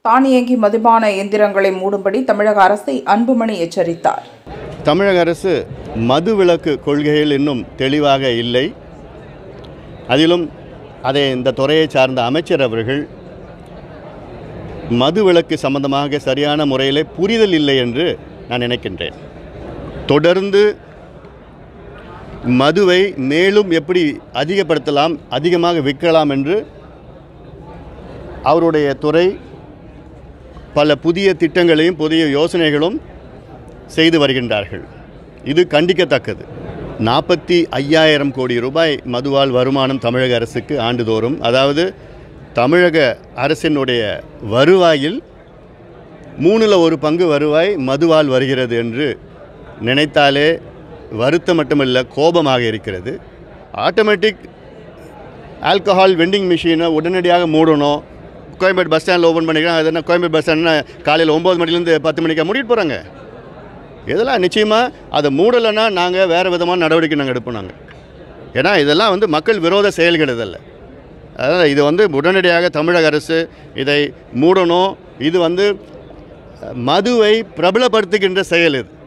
தானியங்கி மதுபான எந்திரங்களை மூடும்படி தமிழக அரசை அன்புமணி எச்சரித்தார் தமிழக அரசு மதுவிலக்கு கொள்கையில் இன்னும் தெளிவாக இல்லை அதிலும் அதை இந்த துறையை சார்ந்த அமைச்சர் அவர்கள் மதுவிலக்கு சம்பந்தமாக சரியான முறையில் புரிதல் இல்லை என்று நான் நினைக்கின்றேன் தொடர்ந்து மதுவை மேலும் எப்படி அதிகப்படுத்தலாம் அதிகமாக விற்கலாம் என்று அவருடைய துறை பல புதிய திட்டங்களையும் புதிய யோசனைகளும் செய்து வருகின்றார்கள் இது கண்டிக்கத்தக்கது நாற்பத்தி ஐயாயிரம் கோடி ரூபாய் மதுவால் வருமானம் தமிழக அரசுக்கு ஆண்டுதோறும் அதாவது தமிழக அரசினுடைய வருவாயில் மூணில் ஒரு பங்கு வருவாய் மதுவால் வருகிறது என்று நினைத்தாலே வருத்தம் மட்டுமல்ல கோபமாக இருக்கிறது ஆட்டோமேட்டிக் ஆல்கஹால் வெண்டிங் மிஷினை உடனடியாக மூடணும் கோயம்பேடு பஸ் ஸ்டாண்டில் ஓப்பன் பண்ணிக்கலாம் அது என்ன கோயம்பேடு பஸ் ஸ்டாண்ட்னா காலையில் ஒம்பது மணிலேருந்து பத்து மணிக்கு மூடிட்டு போகிறாங்க இதெல்லாம் நிச்சயமாக அதை மூடலைன்னா நாங்கள் வேறு விதமான நடவடிக்கை நாங்கள் எடுப்போம் நாங்கள் ஏன்னா இதெல்லாம் வந்து மக்கள் விரோத செயல்கள் இதல்ல அதாவது இது வந்து உடனடியாக தமிழக அரசு இதை மூடணும் இது வந்து மதுவை பிரபலப்படுத்துகின்ற செயல் இது